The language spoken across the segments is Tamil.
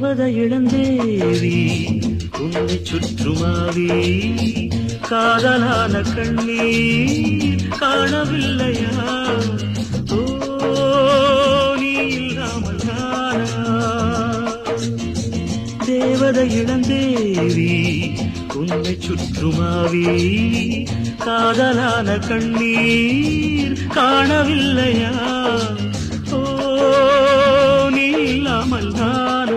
தேவதை இளந்தேவி உன்னை சுற்றுமாவி காதலான கண்ணீர் காணவில்லையா ஓ நீ இல்லாமல் நானா தேவதை இளந்தேவி உன்னை சுற்றுமாவி காதலான கண்ணீர் காணவில்லையா ஓ நீ இல்லாமல் நானா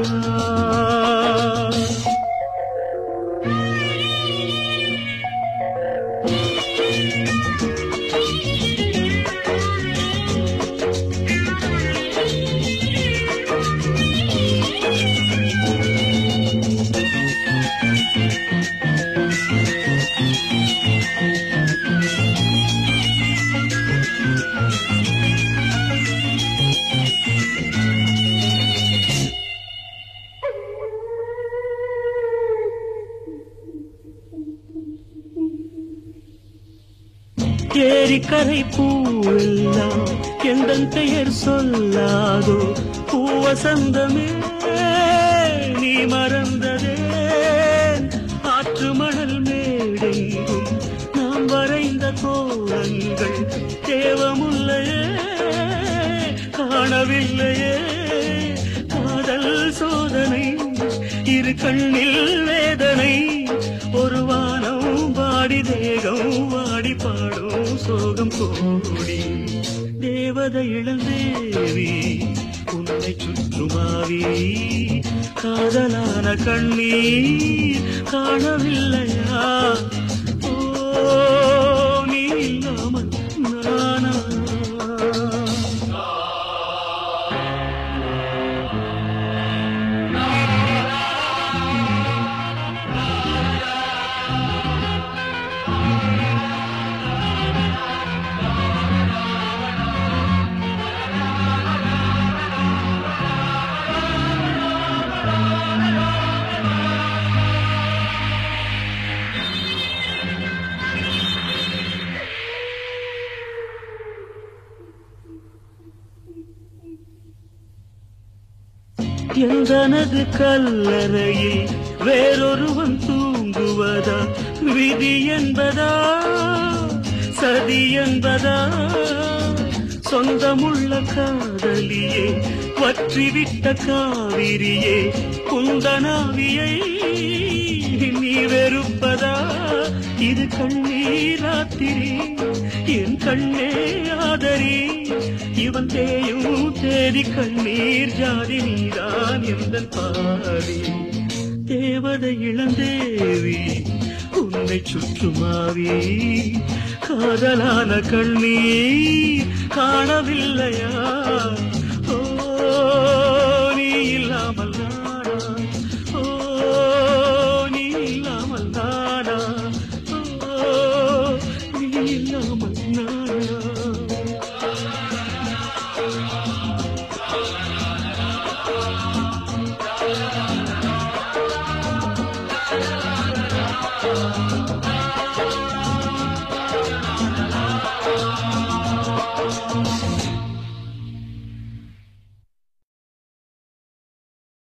ஏரிக்கரை பூவெல்லாம் எந்தன் பெயர் சொல்லாதோ பூவசந்தமே நீ மறந்ததே ஆற்று மணல் மேடெங்கும் நாம் வரைந்த கோலங்கள் தேவமுல்லையே காணவில்லையே காதல் சோதனை இரு கண்ணில் வேதனை ஒரு வானம் வாடி தேகம் வாடி பாடும் சோகம் கோடி தேவதை இளந்தேவி உன்னை சுற்றுமாவி காதலான கண்ணீர் காணவில்லையா ஓ நீ இல்லாமல் நானா எந்தனது கல்லறையில் வேறொருவன் தூங்குவதா விதி என்பதா சதி என்பதா சொந்தமுள்ள காதலியே வற்றிவிட்ட காவிரியே குந்தனாவியை நீ வெறுப்பதா இது கண்ணீராத்திரி என் கண்ணே ஆதரி இவன் தேயும் தேதி கண்ணீர் ஜாதி நீதான் எந்த பாதி தேவதை இளந்தேவி உன்னை சுற்றுமாவி காதலான கண்ணீர் காணவில்லையா ஓ நீ இல்லாமல் நானா ஓ நீ இல்லாமல் நானா ஓ நீ இல்லாமல் நானா ஆ